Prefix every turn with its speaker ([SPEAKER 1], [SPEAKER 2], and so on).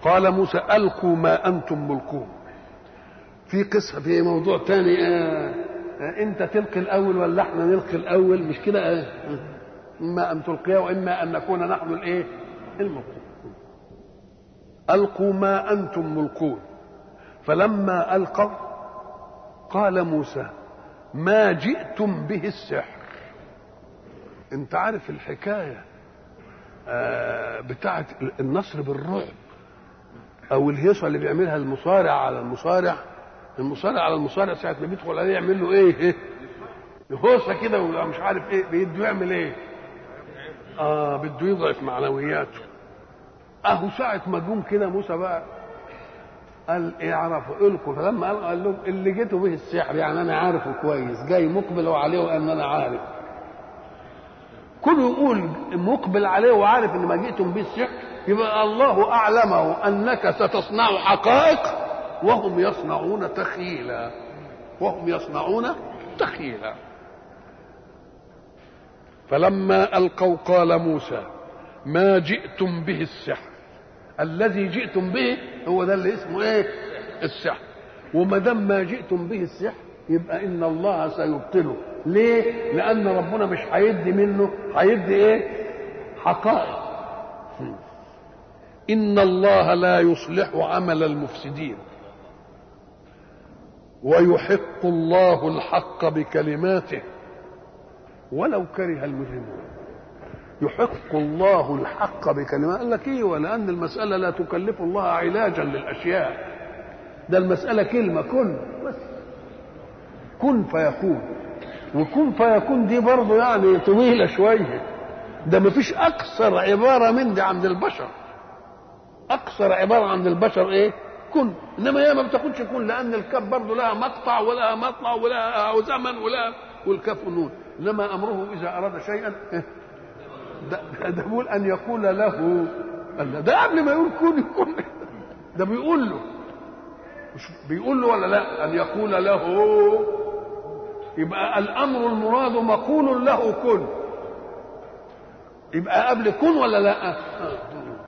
[SPEAKER 1] قال موسى القوا ما انتم ملقون في قصه في موضوع تاني آه آه انت تلقي الاول ولا احنا نلقي الاول مش كده آه اما ان تلقيها واما ان نكون نحن الايه الملقون القوا ما انتم ملقون فلما القوا قال موسى ما جئتم به السحر انت عارف الحكايه آه بتاعه النصر بالرعب او الهيصه اللي بيعملها المصارع على المصارع المصارع على المصارع ساعه ما بيدخل عليه يعمل له ايه ايه هوسه كده ومش عارف ايه بيده يعمل ايه اه بده يضعف معنوياته اهو ساعه ما جم كده موسى بقى قال اعرفوا القوا فلما قال قال لهم اللي جيتوا به السحر يعني انا عارفه كويس جاي مقبل عليه وان انا عارف كله يقول مقبل عليه وعارف ان ما جئتم به السحر يبقى الله اعلمه انك ستصنع حقائق وهم يصنعون تخيلا وهم يصنعون تخيلا فلما القوا قال موسى ما جئتم به السحر الذي جئتم به هو ده اللي اسمه ايه السحر وما دام ما جئتم به السحر يبقى ان الله سيبطله ليه لان ربنا مش هيدي منه هيدي ايه حقائق ان الله لا يصلح عمل المفسدين ويحق الله الحق بكلماته ولو كره المجرمون يحق الله الحق بكلمات قال لك ايه ولان المساله لا تكلف الله علاجا للاشياء ده المساله كلمه كن بس كن فيكون وكن فيكون دي برضه يعني طويله شويه ده ما فيش اكثر عباره من دي عند البشر اكثر عباره عند البشر ايه كن انما هي ما بتاخدش كن لان الكاف برضه لها مقطع ولها مطلع ولها زمن ولها والكاف نون انما امره اذا اراد شيئا إيه؟ ده, ده بيقول ان يقول له ده قبل ما يقول كن يكون ده بيقول له مش بيقول له ولا لا ان يقول له يبقى الامر المراد مقول له كن يبقى قبل كن ولا لا